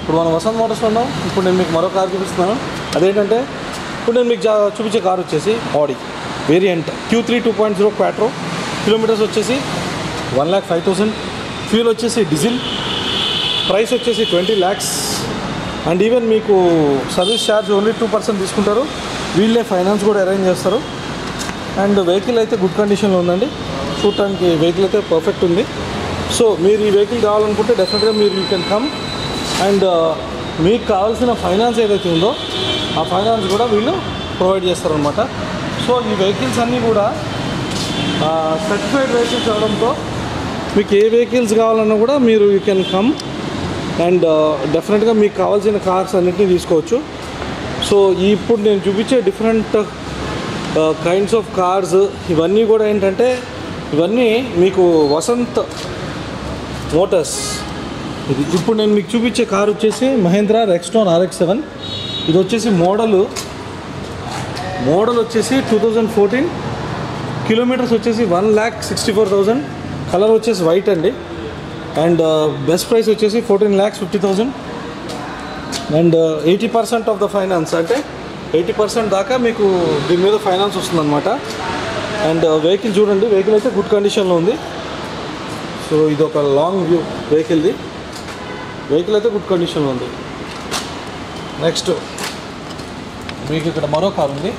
ఇప్పుడు మనం వసంత్ మోటార్స్ ఉన్నాం ఇప్పుడు నేను మీకు మరో కార్ చూపిస్తున్నాను అదేంటంటే ఇప్పుడు నేను మీకు జా- చూపించే కార్ వచ్చేసి Audi variant Q three two point zero quattro kilometres వచ్చేసి one lakh five thousand fuel వచ్చేసి డీజిల్ ప్రైస్ వచ్చేసి ట్వంటీ ల్యాక్స్ అండ్ ఈవెన్ మీకు service charge only two percent తీసుకుంటారు వీళ్ళే ఫైనాన్స్ కూడా అరేంజ్ చేస్తారు అండ్ వెహికల్ అయితే గుడ్ కండిషన్లో ఉందండి చూడటానికి వెహికల్ అయితే పర్ఫెక్ట్ ఉంది సో మీరు ఈ వెహికల్ కావాలనుకుంటే డెఫినెట్గా మీరు యూ కెన్ కమ్ అండ్ మీకు కావాల్సిన ఫైనాన్స్ ఏదైతే ఉందో ఆ ఫైనాన్స్ కూడా వీళ్ళు ప్రొవైడ్ చేస్తారనమాట సో ఈ వెహికల్స్ అన్నీ కూడా సర్టిఫైడ్ వెహికల్స్ అవడంతో మీకు ఏ వెహికల్స్ కావాలన్నా కూడా మీరు యూ కెన్ కమ్ అండ్ డెఫినెట్గా మీకు కావాల్సిన కార్స్ అన్నింటినీ తీసుకోవచ్చు సో ఇప్పుడు నేను చూపించే డిఫరెంట్ కైండ్స్ ఆఫ్ కార్స్ ఇవన్నీ కూడా ఏంటంటే ఇవన్నీ మీకు వసంత్ మోటార్స్ ఇది ఇప్పుడు నేను మీకు చూపించే కార్ వచ్చేసి మహేంద్ర రెక్స్టోన్ ఆర్ఎక్స్ సెవెన్ ఇది వచ్చేసి మోడల్ మోడల్ వచ్చేసి టూ థౌజండ్ ఫోర్టీన్ కిలోమీటర్స్ వచ్చేసి one lakh sixty four thousand colour వచ్చేసి వైట్ అండి అండ్ బెస్ట్ ప్రైస్ వచ్చేసి fourteen lakhs fifty thousand and eighty percent of the finance అంటే ఎయిటీ పర్సెంట్ దాకా మీకు దీని మీద ఫైనాన్స్ వస్తుందన్నమాట అండ్ వెహికల్ చూడండి వెహికల్ అయితే గుడ్ కండిషన్లో ఉంది సో ఇది ఒక లాంగ్ వ్యూ వెహికల్ది వెహికల్ అయితే గుడ్ కండిషన్లో ఉంది నెక్స్ట్ మీకు ఇక్కడ మరో కార్ ఉంది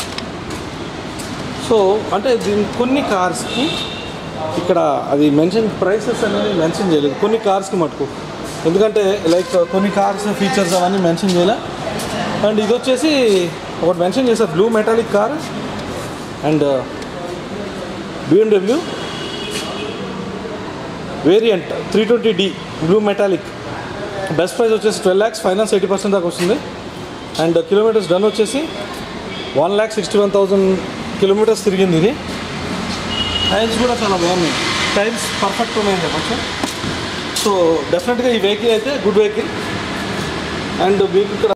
సో అంటే దీని కొన్ని కార్స్కి ఇక్కడ అది మెన్షన్ ప్రైసెస్ అనేది మెన్షన్ చేయలేదు కొన్ని కార్స్కి మటుకు ఎందుకంటే లైక్ కొన్ని కార్స్ ఫీచర్స్ అవన్నీ మెన్షన్ చేయలే అండ్ ఇది వచ్చేసి ఒకటి మెన్షన్ చేశారు blue metallic car and BMW variant three twenty D blue metallic best price వచ్చేసి twelve lakhs finance eighty percent దాకా వస్తుంది అండ్ కిలోమీటర్స్ డన్ వచ్చేసి one lakh sixty one thousand kilometres తిరిగింది ఇది టైల్స్ కూడా చాలా బాగున్నాయి టైల్స్ పర్ఫెక్ట్ ఉన్నాయని చెప్పచ్చు సో డెఫినెట్గా ఈ వెహికల్ అయితే గుడ్ వెహికల్ అండ్ మీకు ఇక్కడ